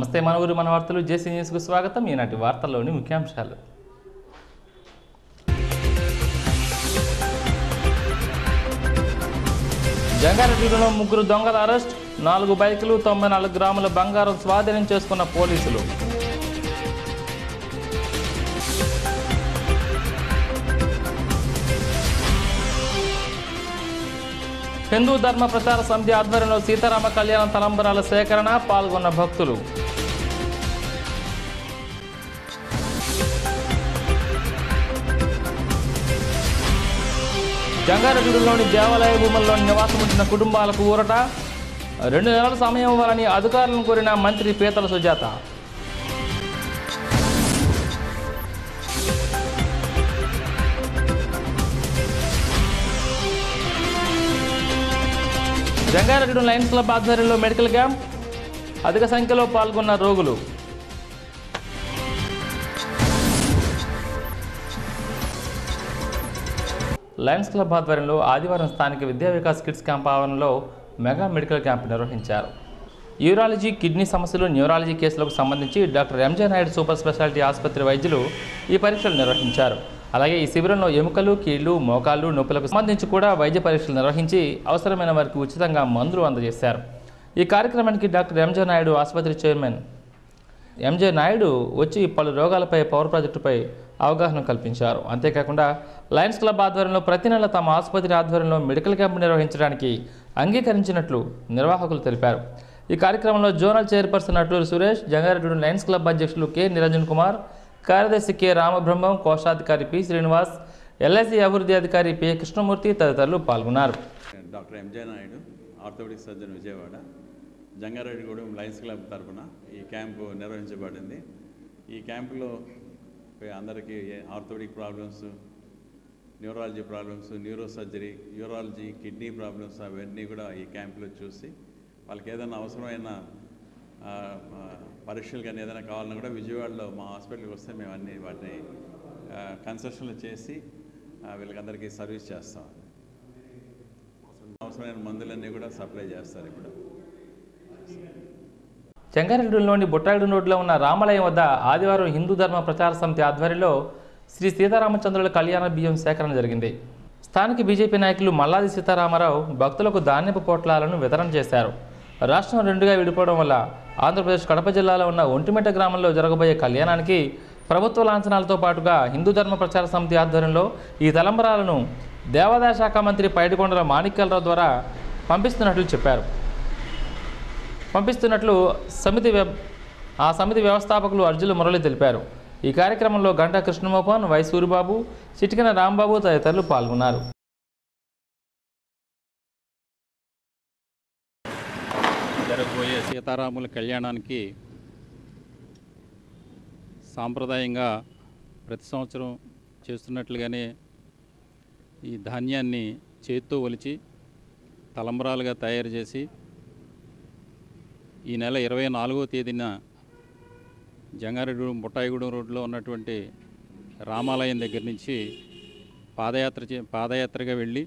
నమస్తే మన ఊరు మన వార్తలు జేసీ న్యూస్కు స్వాగతం ఈనాటి వార్తల్లోని ముఖ్యాంశాలు జంగారెడ్డిలో ముగ్గురు దొంగల అరెస్ట్ నాలుగు బైకులు తొంభై నాలుగు గ్రాముల బంగారం స్వాధీనం చేసుకున్న పోలీసులు హిందూ ధర్మ ప్రచార సమితి ఆధ్వర్యంలో సీతారామ కళ్యాణ తలంబరాల సేకరణ పాల్గొన్న భక్తులు జంగారెడ్డిలోని దేవాలయ భూముల్లో నివాసం ఉంచిన కుటుంబాలకు ఊరట రెండు నెలల సమయం ఇవ్వాలని అధికారులను కోరిన మంత్రి పీతల సుజాత జంగారెడ్డి లయన్స్ క్లబ్ ఆధ్వర్యంలో మెడికల్ క్యాంప్ అధిక సంఖ్యలో పాల్గొన్న రోగులు లయన్స్ క్లబ్ ఆధ్వర్యంలో ఆదివారం స్థానిక విద్యా వికాస్ కిడ్స్ క్యాంప్ ఆవరణలో మెగా మెడికల్ క్యాంప్ నిర్వహించారు యూరాలజీ కిడ్నీ సమస్యలు న్యూరాలజీ కేసులకు సంబంధించి doctor MJ Naidu super speciality ఆసుపత్రి వైద్యులు ఈ పరీక్షలు నిర్వహించారు అలాగే ఈ శిబిరంలో ఎముకలు కీళ్లు మోకాళ్ళు నొప్పులకు సంబంధించి కూడా వైద్య పరీక్షలు నిర్వహించి అవసరమైన వారికి ఉచితంగా మందులు అందజేశారు ఈ కార్యక్రమానికి డాక్టర్ ఎంజే నాయుడు ఆసుపత్రి చైర్మన్ ఎంజే నాయుడు వచ్చి పలు రోగాలపై పవర్ ప్రాజెక్టుపై అవగాహన కల్పించారు అంతేకాకుండా లయన్స్ క్లబ్ ఆధ్వర్యంలో ప్రతి నెల తమ ఆసుపత్రి ఆధ్వర్యంలో మెడికల్ క్యాంప్ నిర్వహించడానికి అంగీకరించినట్లు నిర్వాహకులు తెలిపారు ఈ కార్యక్రమంలో zonal chairperson Atluru Suresh Jangareddy Lions Club అధ్యక్షులు కె నిరంజన్ కుమార్ కార్యదర్శి కె రామబ్రహ్మం కోశాధికారి పి శ్రీనివాస్ ఎల్ఐసి అభివృద్ధి అధికారి పి కృష్ణమూర్తి తదితరులు పాల్గొన్నారు doctor MJ Naidu orthopaedic surgeon Vijayawada Jangareddygudem Lions Club తరపున ఈ క్యాంపు నిర్వహించబడింది ఈ క్యాంపులో అందరికీ orthopaedic problems neurology problems neuro surgery urology kidney problems అవన్నీ కూడా ఈ క్యాంపులో చూసి వాళ్ళకి ఏదైనా అవసరమైన ఆ, ఆ, పరీక్షలు కానీ ఏదైనా కావాలన్నా కూడా విజయవాడలో మా హాస్పిటల్కి వస్తే మేము అన్ని వాటిని కన్సెషన్లు చేసి ఆ, వీళ్ళకందరికీ సర్వీస్ చేస్తాం అవసరమైన మందులన్నీ కూడా సప్లై చేస్తారు ఇప్పుడు చెంగారెడ్డిలోని బుట్టాయిడు రోడ్లో ఉన్న రామాలయం వద్ద ఆదివారం హిందూ ధర్మ ప్రచార సమితి ఆధ్వర్యంలో శ్రీ సీతారామచంద్రుల కళ్యాణ బియ్యం సేకరణ జరిగింది స్థానిక బీజేపీ నాయకులు మల్లాది సీతారామరావు భక్తులకు ధాన్యపు పొట్లాలను వితరణ చేశారు రాష్ట్రం రెండుగా విడిపోవడం వల్ల ఆంధ్రప్రదేశ్ కడప జిల్లాలో ఉన్న ఒంటిమిట్ట గ్రామంలో జరగబోయే కళ్యాణానికి ప్రభుత్వ లాంఛనాలతో పాటుగా హిందూ ధర్మ ప్రచార సమితి ఆధ్వర్యంలో ఈ తలంబరాలను దేవాదాయ శాఖ మంత్రి పైడికొండల మాణిక్యాలరావు ద్వారా పంపిస్తున్నట్లు చెప్పారు పంపిస్తున్నట్లు సమితి వెబ్ ఆ సమితి వ్యవస్థాపకులు అర్జుల మురళి తెలిపారు ఈ కార్యక్రమంలో గంటా కృష్ణమోహన్ వై సూరిబాబు చిటికెన రాంబాబు తదితరులు పాల్గొన్నారు జరగబోయే సీతారాముల కళ్యాణానికి సాంప్రదాయంగా ప్రతి సంవత్సరం చేస్తున్నట్లుగానే ఈ ధాన్యాన్ని చేతితో ఒలిచి తలంబరాలుగా తయారు చేసి ఈ నెల ఇరవై నాలుగో తేదీన జంగారెడ్డి ముట్టాయిగూడెం రోడ్లో ఉన్నటువంటి రామాలయం దగ్గర నుంచి పాదయాత్ర చే పాదయాత్రగా వెళ్ళి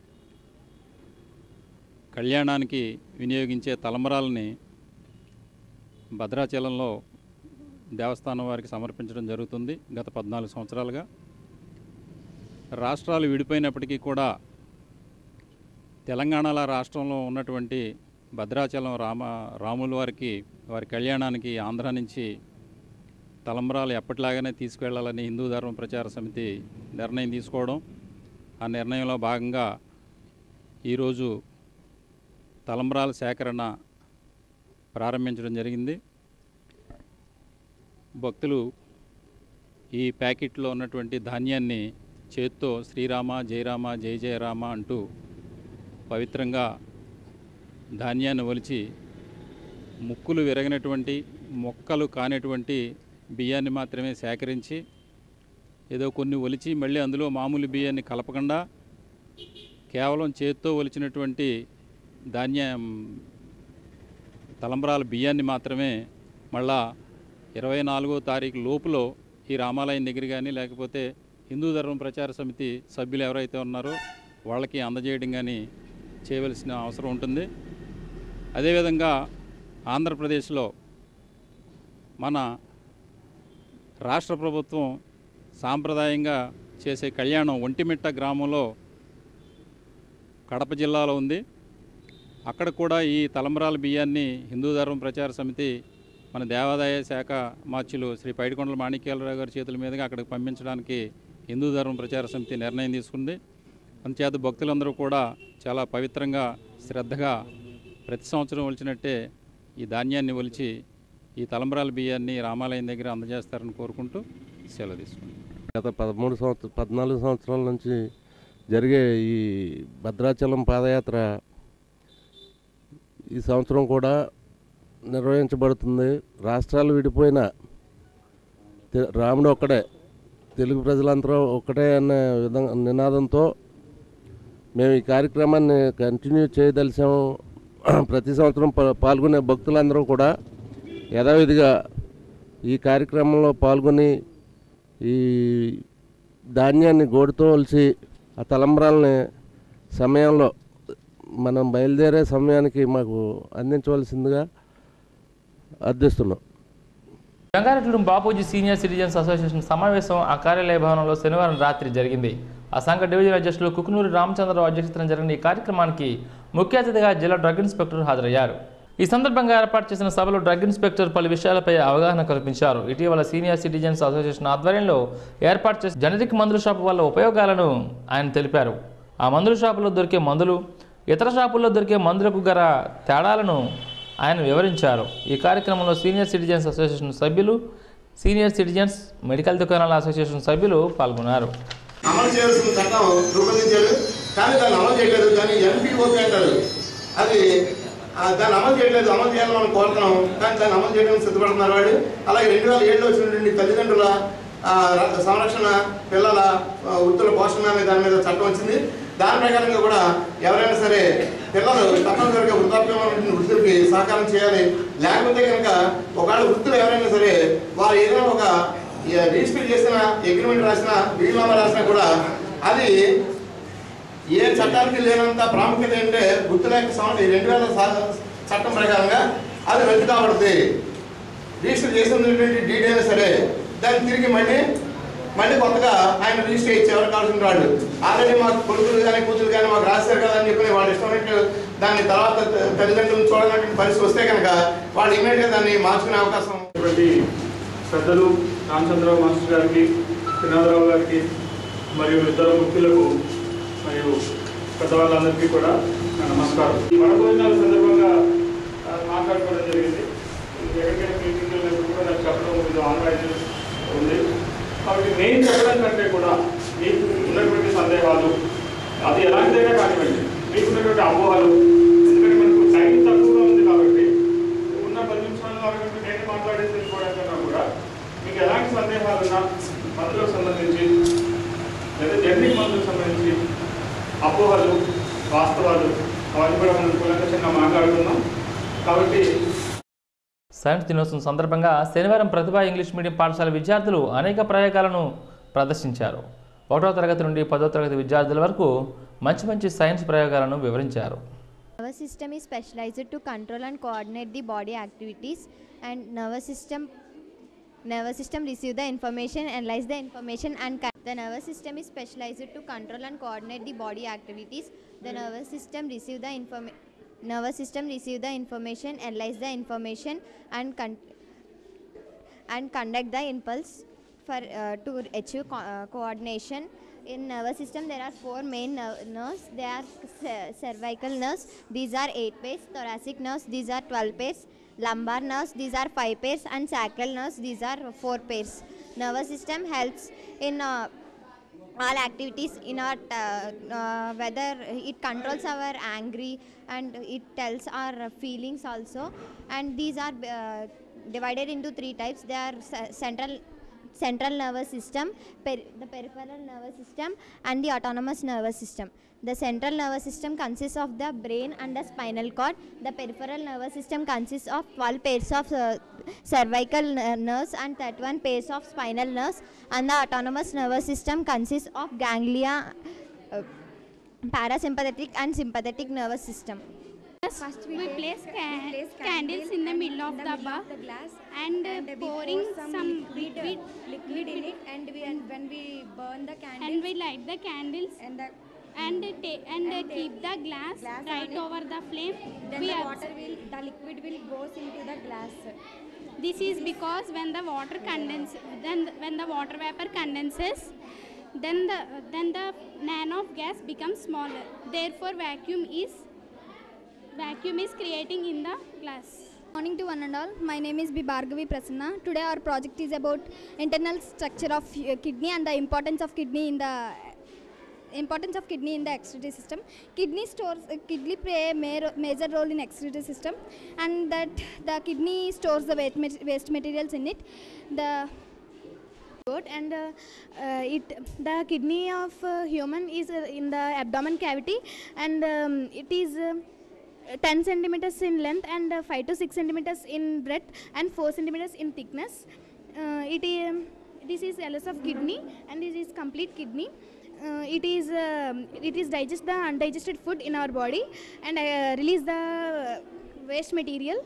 కళ్యాణానికి వినియోగించే తలంబరాలని భద్రాచలంలో దేవస్థానం వారికి సమర్పించడం జరుగుతుంది గత పద్నాలుగు సంవత్సరాలుగా రాష్ట్రాలు విడిపోయినప్పటికీ కూడా తెలంగాణలో రాష్ట్రంలో ఉన్నటువంటి భద్రాచలం రామ రాముల వారికి వారి కళ్యాణానికి ఆంధ్ర నుంచి తలంబరాలు ఎప్పటిలాగానే తీసుకువెళ్ళాలని హిందూ ధర్మ ప్రచార సమితి నిర్ణయం తీసుకోవడం ఆ నిర్ణయంలో భాగంగా ఈరోజు తలంబరాల సేకరణ ప్రారంభించడం జరిగింది భక్తులు ఈ ప్యాకెట్లో ఉన్నటువంటి ధాన్యాన్ని చేత్తో శ్రీరామ జయరామ జయ జయరామ అంటూ పవిత్రంగా ధాన్యాన్ని ఒలిచి ముక్కులు విరగినటువంటి మొక్కలు కానటువంటి బియ్యాన్ని మాత్రమే సేకరించి ఏదో కొన్ని ఒలిచి మళ్ళీ అందులో మామూలు బియ్యాన్ని కలపకుండా కేవలం చేత్తో ఒలిచినటువంటి ధాన్యం తలంబరాల బియ్యాన్ని మాత్రమే మళ్ళా ఇరవై నాలుగో తారీఖు లోపులో ఈ రామాలయం దగ్గర కానీ లేకపోతే హిందూ ధర్మ ప్రచార సమితి సభ్యులు ఎవరైతే ఉన్నారో వాళ్ళకి అందజేయడం కానీ చేయవలసిన అవసరం ఉంటుంది అదేవిధంగా ఆంధ్రప్రదేశ్లో మన రాష్ట్ర ప్రభుత్వం సాంప్రదాయంగా చేసే కళ్యాణం ఒంటిమిట్ట గ్రామంలో కడప జిల్లాలో ఉంది అక్కడ కూడా ఈ తలంబరాల బియ్యాన్ని హిందూ ధర్మ ప్రచార సమితి మన దేవాదాయ శాఖ మార్చులు శ్రీ పైడికొండల మాణిక్యాలరావు గారి చేతుల మీదుగా అక్కడికి పంపించడానికి హిందూ ధర్మ ప్రచార సమితి నిర్ణయం తీసుకుంది అందుచేత భక్తులందరూ కూడా చాలా పవిత్రంగా శ్రద్ధగా ప్రతి సంవత్సరం ఒలిచినట్టే ఈ ధాన్యాన్ని ఒలిచి ఈ తలంబరాల బియ్యాన్ని రామాలయం దగ్గర అందజేస్తారని కోరుకుంటూ సెలవు తీసుకుంటాం గత పదమూడు సంవత్సరం పద్నాలుగు సంవత్సరాల నుంచి జరిగే ఈ భద్రాచలం పాదయాత్ర ఈ సంవత్సరం కూడా నిర్వహించబడుతుంది రాష్ట్రాలు విడిపోయిన తె- రాముడు ఒక్కడే తెలుగు ప్రజలందరూ ఒక్కటే అనే విధంగా నినాదంతో మేము ఈ కార్యక్రమాన్ని కంటిన్యూ చేయదలిసాము ప్రతి సంవత్సరం పా- పాల్గొనే భక్తులందరూ కూడా యథావిధిగా ఈ కార్యక్రమంలో పాల్గొని ఈ ధాన్యాన్ని గోడుతో ఒలిచి ఆ తలంబ్రాలని సమయంలో మనం బయలుదేరే సమయానికి మాకు అందించవలసిందిగా అర్థిస్తున్నాం Jangareddy Bapuji senior citizens association సమావేశం ఆ కార్యాలయ భవనంలో శనివారం రాత్రి జరిగింది ఆ సంఘ డివిజన్ అధ్యక్షులు కుకునూరి రామచంద్రరావు అధ్యక్షతన జరిగిన ఈ కార్యక్రమానికి ముఖ్య అతిథిగా జిల్లా డ్రగ్ ఇన్స్పెక్టర్ హాజరయ్యారు ఈ సందర్భంగా ఏర్పాటు చేసిన సభలో డ్రగ్ ఇన్స్పెక్టర్ పలు విషయాలపై అవగాహన కల్పించారు ఇటీవల సీనియర్ సిటిజన్స్ అసోసియేషన్ ఆధ్వర్యంలో ఏర్పాటు చేసిన జనరిక్ మందుల షాపు వల్ల ఉపయోగాలను ఆయన తెలిపారు ఆ మందుల షాపులో దొరికే మందులు ఇతర షాపుల్లో దొరికే మందులకు గల తేడాలను ఆయన వివరించారు ఈ కార్యక్రమంలో సీనియర్ సిటిజన్స్ అసోసియేషన్ సభ్యులు సీనియర్ సిటిజన్స్ మెడికల్ దుకాణాల అసోసియేషన్ సభ్యులు పాల్గొన్నారు అమలు చేయాల్సిన చట్టం రూపొందించారు కానీ దాన్ని అమలు చేయలేదు కానీ ఎంపీఓపీ అంటారు అది ఆ, దాన్ని అమలు చేయట్లేదు అమలు చేయాలని మనం కోరుతున్నాం కానీ దాన్ని అమలు చేయడానికి సిద్ధపడుతున్నారు వాడు అలాగే రెండు వేల ఏడులో వచ్చినటువంటి తల్లిదండ్రుల ఆ, ర- సంరక్షణ పిల్లల ఆ, వృత్తుల పోషణ అనే దాని మీద చట్టం వచ్చింది దాని ప్రకారంగా కూడా ఎవరైనా సరే పిల్లలు తప్పనిసరిగా వృద్ధాప్యమైన వృత్తులకి సహకారం చేయాలి లేకపోతే కనుక ఒకవేళ వృత్తులు ఎవరైనా సరే వారు ఏదైనా ఒక రిజిస్టర్ చేసిన అగ్రిమెంట్ రాసిన వీలునామా రాసినా కూడా అది ఏ చట్టానికి లేనంత ప్రాముఖ్యత ఏంటంటే గుర్తుల యొక్క సంవత్సరం రెండు వేల సా- చట్టం ప్రకారంగా అది రద్దు కాబడుతుంది రిజిస్టర్ చేసినటువంటి డీడీ అయినా సరే దాన్ని తిరిగి మళ్ళీ మళ్ళీ కొత్తగా ఆయన రిజిస్టర్ ఇచ్చి ఎవరు కావాల్సిన వాడు ఆల్రెడీ మాకు కొడుకులు కానీ కూతురు కానీ మాకు రాశారు కదా అని చెప్పి వాళ్ళు ఇష్టమైనట్టు దాన్ని తర్వాత త- తల్లిదండ్రులను చూడాలన్నటువంటి పరిస్థితి వస్తే కనుక వాళ్ళు ఇమీడియట్గా దాన్ని మార్చుకునే అవకాశం ఉన్నటువంటి పెద్దలు రామచంద్రరావు మాస్టర్ గారికి శ్రీనాథరావు గారికి మరియు ఇద్దరు ముఖ్యులకు మరియు పెద్దవాళ్ళందరికీ కూడా నా నమస్కారం ఈ వనభోజనాల సందర్భంగా ఆ, మాట్లాడుకోవడం జరిగింది ఎక్కడికైనా మీటింగ్ వెళ్ళినప్పుడు కూడా నాకు చెప్పడం ఇది ఆన్లైన్ ఉంది కాబట్టి నేను చెప్పడం కంటే కూడా మీకు ఉన్నటువంటి సందేహాలు అది ఎలాంటిదైనా కానివ్వండి మీకు ఉన్నటువంటి అపోహలు ఎందుకంటే మనకు టైం తక్కువగా ఉంది కాబట్టి ఉన్న పది నిమిషాల్లో అరగంట నేను మాట్లాడేసి వెళ్ళిపోవడానికన్నా కూడా మీకు ఎలాంటి సందేహాలు ఉన్నా మందులకు సంబంధించి లేదా జర్నీ మందులకు సంబంధించి అపోహలు వాస్తవాలు అవన్నీ కూడా మనం కూలంకషంగా మాట్లాడుకుందాం కాబట్టి సైన్స్ దినోత్సవం సందర్భంగా శనివారం ప్రతిభ ఇంగ్లీష్ మీడియం పాఠశాల విద్యార్థులు అనేక ప్రయోగాలను ప్రదర్శించారు ఒకటో తరగతి నుండి పదో తరగతి విద్యార్థుల వరకు మంచి మంచి సైన్స్ ప్రయోగాలను వివరించారు nervous system is specialized to control and coordinate the body activities and nervous system nervous system receive the information analyze the information and con- the nervous system is specialized to control and coordinate the body activities the nervous system receive the information nervous system receive the information analyze the information and con- and conduct the impulse for uh, to achieve co- uh, coordination in nervous system there are four main ner- nerves they are cer- cervical nerves these are 8 pairs thoracic nerves these are 12 pairs lumbar nerves these are 5 pairs and sacral nerves these are 4 pairs nervous system helps in uh, all activities in our uh, uh, whether it controls our angry and it tells our feelings also and these are uh, divided into three types they are ce- central central nervous system per- the peripheral nervous system and the autonomous nervous system the central nervous system consists of the brain and the spinal cord the peripheral nervous system consists of 12 pairs of uh, cervical ner- nerves and 31 pairs of spinal nerves and the autonomous nervous system consists of ganglia uh, parasympathetic and sympathetic nervous system First we, place, ca- candles in the middle of the bar glass and, uh, we pouring pour some liquid, liquid, liquid in it and we and when we burn the candle and we light the candles and the and ta- and, uh, And keep the glass, glass right on it. over the flame. then we the abs- water will the liquid will goes into the glass This is because when the water condenses, then when the water vapor condenses, then the then the nano of gas becomes smaller. Therefore, vacuum is vacuum is creating in the glass. Morning to one and all. My name is B. Bhargavi Prasanna. Today our project is about internal structure of uh, kidney and the importance of kidney in the importance of kidney in the excretory system. Kidney stores uh, kidney play a ma- major role in excretory system, and that the kidney stores the waste, mat- waste materials in it. The Good and uh, uh, it the kidney of uh, human is uh, in the abdomen cavity and um, it is um, 10 centimeters in length and uh, 5 to 6 centimeters in breadth and 4 centimeters in thickness. Uh, it is this is LS of kidney and this is complete kidney. Uh, it is um, it is digest the undigested food in our body and uh, release the waste material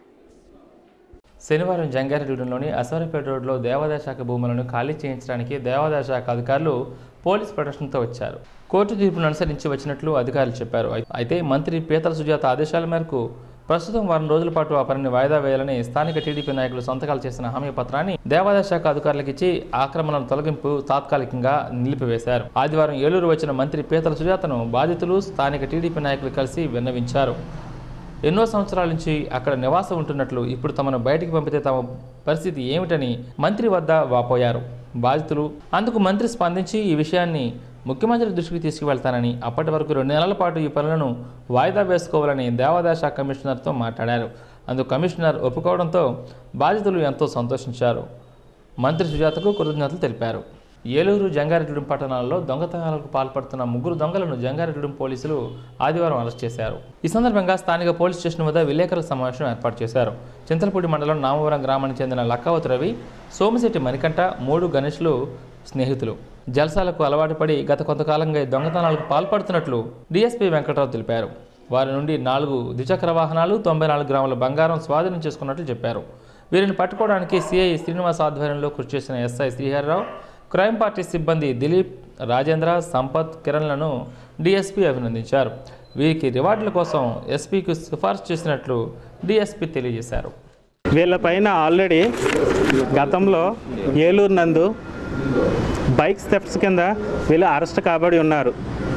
శనివారం జంగారెడ్డిగూడెంలోని అసవరపేట రోడ్లో దేవాదాయ శాఖ భూములను ఖాళీ చేయించడానికి దేవాదాయ శాఖ అధికారులు పోలీస్ ప్రొటెక్షన్తో వచ్చారు కోర్టు తీర్పును అనుసరించి వచ్చినట్లు అధికారులు చెప్పారు అయి- అయితే మంత్రి పీతల సుజాత ఆదేశాల మేరకు ప్రస్తుతం వారం రోజుల పాటు ఆ పనిని వాయిదా వేయాలని స్థానిక టీడీపీ నాయకులు సంతకాలు చేసిన హామీ పత్రాన్ని దేవాదాయ శాఖ అధికారులకు ఇచ్చి ఆక్రమణల తొలగింపు తాత్కాలికంగా నిలిపివేశారు ఆదివారం ఏలూరు వచ్చిన మంత్రి పీతల సుజాతను బాధితులు స్థానిక టీడీపీ నాయకులు కలిసి విన్నవించారు ఎన్నో సంవత్సరాల నుంచి అక్కడ నివాసం ఉంటున్నట్లు ఇప్పుడు తమను బయటికి పంపితే తమ పరిస్థితి ఏమిటని మంత్రి వద్ద వాపోయారు బాధితులు అందుకు మంత్రి స్పందించి ఈ విషయాన్ని ముఖ్యమంత్రి దృష్టికి తీసుకువెళ్తానని అప్పటి వరకు రెండు నెలల పాటు ఈ పనులను వాయిదా వేసుకోవాలని దేవాదాయ శాఖ కమిషనర్తో మాట్లాడారు అందుకు కమిషనర్ ఒప్పుకోవడంతో బాధితులు ఎంతో సంతోషించారు మంత్రి సుజాతకు కృతజ్ఞతలు తెలిపారు ఏలూరు జంగారెడ్డిగూడెం పట్టణాల్లో దొంగతనాలకు పాల్పడుతున్న ముగ్గురు దొంగలను జంగారెడ్డిగూడెం పోలీసులు ఆదివారం అరెస్ట్ చేశారు ఈ సందర్భంగా స్థానిక పోలీస్ స్టేషన్ వద్ద విలేకరుల సమావేశం ఏర్పాటు చేశారు చింతలపూడి మండలం నామవరం గ్రామానికి చెందిన లక్కావతి రవి సోమిశెట్టి మణికంఠ మూడు గణేష్లు స్నేహితులు జల్సాలకు అలవాటు పడి గత కొంతకాలంగా ఈ దొంగతనాలకు పాల్పడుతున్నట్లు డీఎస్పీ వెంకటరావు తెలిపారు వారి నుండి నాలుగు ద్విచక్ర వాహనాలు తొంభై నాలుగు గ్రాముల బంగారం స్వాధీనం చేసుకున్నట్లు చెప్పారు వీరిని పట్టుకోవడానికి సిఐ శ్రీనివాస్ ఆధ్వర్యంలో కృషి చేసిన ఎస్ఐ శ్రీహరిరావు క్రైమ్ పార్టీ సిబ్బంది దిలీప్ రాజేంద్ర సంపత్ కిరణ్లను డీఎస్పీ అభినందించారు వీరికి రివార్డుల కోసం ఎస్పీకి సిఫార్సు చేసినట్లు డీఎస్పీ తెలియజేశారు వీళ్ళపైన ఆల్రెడీ గతంలో ఏలూరు నందు బైక్ థెఫ్ట్స్ కింద వీళ్ళు అరెస్ట్ కాబడి ఉన్నారు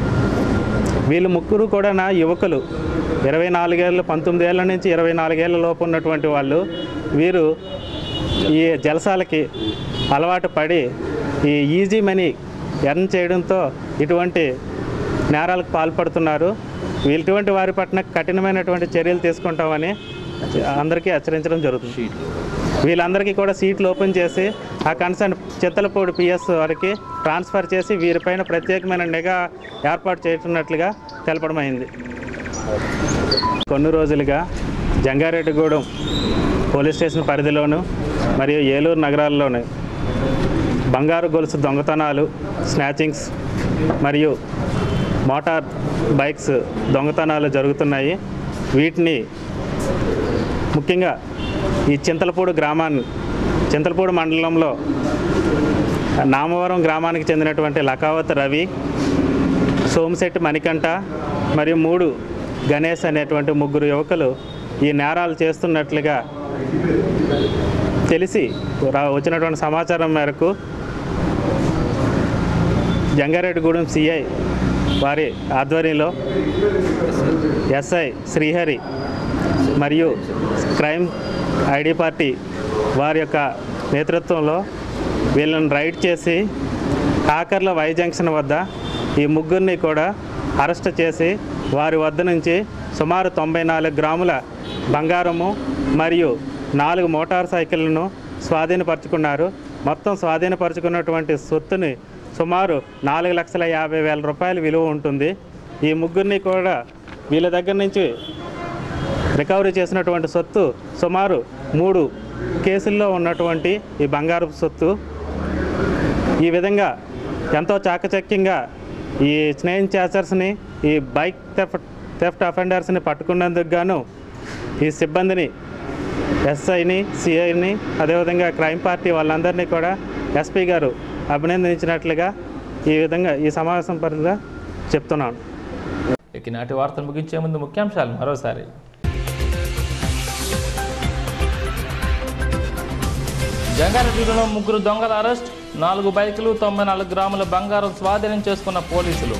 వీళ్ళు ముగ్గురు కూడా నా యువకులు ఇరవై నాలుగేళ్ళు పంతొమ్మిది ఏళ్ళ నుంచి ఇరవై నాలుగేళ్ల లోపు ఉన్నటువంటి వాళ్ళు వీరు ఈ జలసాలకి అలవాటు పడి ఈ ఈజీ మనీ ఎర్న్ చేయడంతో ఇటువంటి నేరాలకు పాల్పడుతున్నారు ఇటువంటి వారి పట్ల కఠినమైనటువంటి చర్యలు తీసుకుంటామని అందరికీ హెచ్చరించడం జరుగుతుంది వీళ్ళందరికీ కూడా సీట్లు ఓపెన్ చేసి ఆ కన్సర్న్ చింతలపూడి పిఎస్ వారికి ట్రాన్స్ఫర్ చేసి వీరిపైన ప్రత్యేకమైన నిఘా ఏర్పాటు చేస్తున్నట్లుగా తెలపడమైంది కొన్ని రోజులుగా జంగారెడ్డిగూడెం పోలీస్ స్టేషన్ పరిధిలోను మరియు ఏలూరు నగరాల్లోను బంగారు గొలుసు దొంగతనాలు స్నాచింగ్స్ మరియు మోటార్ బైక్స్ దొంగతనాలు జరుగుతున్నాయి వీటిని ముఖ్యంగా ఈ చింతలపూడి గ్రామాన్ని చింతలపూడి మండలంలో నామవరం గ్రామానికి చెందినటువంటి లకావత్ రవి సోమశెట్టి మణికంఠ మరియు మూడు గణేష్ అనేటువంటి ముగ్గురు యువకులు ఈ నేరాలు చేస్తున్నట్లుగా తెలిసి రా- వచ్చినటువంటి సమాచారం మేరకు జంగారెడ్డిగూడెం సిఐ వారి ఆధ్వర్యంలో ఎస్ఐ శ్రీహరి మరియు క్రైమ్ ఐడి పార్టీ వారి యొక్క నేతృత్వంలో వీళ్ళని రైడ్ చేసి కాకర్ల వై జంక్షన్ వద్ద ఈ ముగ్గురిని కూడా అరెస్ట్ చేసి వారి వద్ద నుంచి సుమారు తొంభై నాలుగు గ్రాముల బంగారము మరియు నాలుగు మోటార్ సైకిళ్లను స్వాధీనపరుచుకున్నారు మొత్తం స్వాధీనపరుచుకున్నటువంటి సొత్తుని సుమారు నాలుగు లక్షల యాభై వేల రూపాయల విలువ ఉంటుంది ఈ ముగ్గురిని కూడా వీళ్ళ దగ్గర నుంచి రికవరీ చేసినటువంటి సొత్తు సుమారు మూడు కేసుల్లో ఉన్నటువంటి ఈ బంగారు సొత్తు ఈ విధంగా ఎంతో చాకచక్యంగా ఈ స్నేహం చాసర్స్ని ఈ బైక్ థెఫ్ట్ థెఫ్ట్ అఫెండర్స్ని పట్టుకున్నందుకు గాను ఈ సిబ్బందిని ఎస్ఐని సిఐని అదేవిధంగా క్రైమ్ పార్టీ వాళ్ళందరినీ కూడా ఎస్పీ గారు అభినందించినట్లుగా ఈ విధంగా ఈ సమావేశం పరంగా చెప్తున్నాను ఇక నాటి వార్తలు ముగించే ముందు ముఖ్యాంశాలు మరోసారి జంగారెడ్డిలో ముగ్గురు దొంగల అరెస్ట్ నాలుగు బైకులు తొంభై నాలుగు గ్రాముల బంగారం స్వాధీనం చేసుకున్న పోలీసులు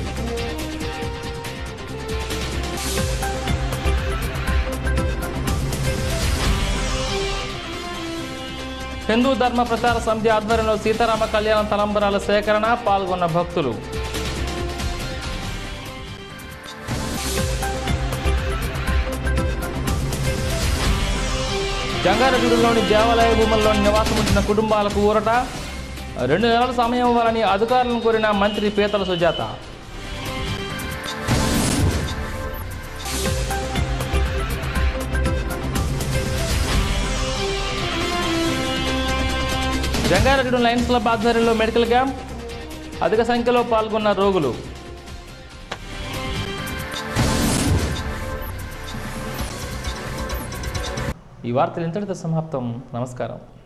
హిందూ ధర్మ ప్రచార సమితి ఆధ్వర్యంలో సీతారామ కళ్యాణ తలంబరాల సేకరణ పాల్గొన్న భక్తులు జంగారెడ్డిలోని దేవాలయ భూముల్లో నివాసం ఉంచిన కుటుంబాలకు ఊరట రెండు నెలల సమయం ఇవ్వాలని అధికారులను కోరిన మంత్రి పీతల సుజాత జంగారెడ్డి లయన్స్ క్లబ్ ఆధ్వర్యంలో మెడికల్ క్యాంప్ అధిక సంఖ్యలో పాల్గొన్న రోగులు ఈ వార్తలు ఇంతటితో సమాప్తం నమస్కారం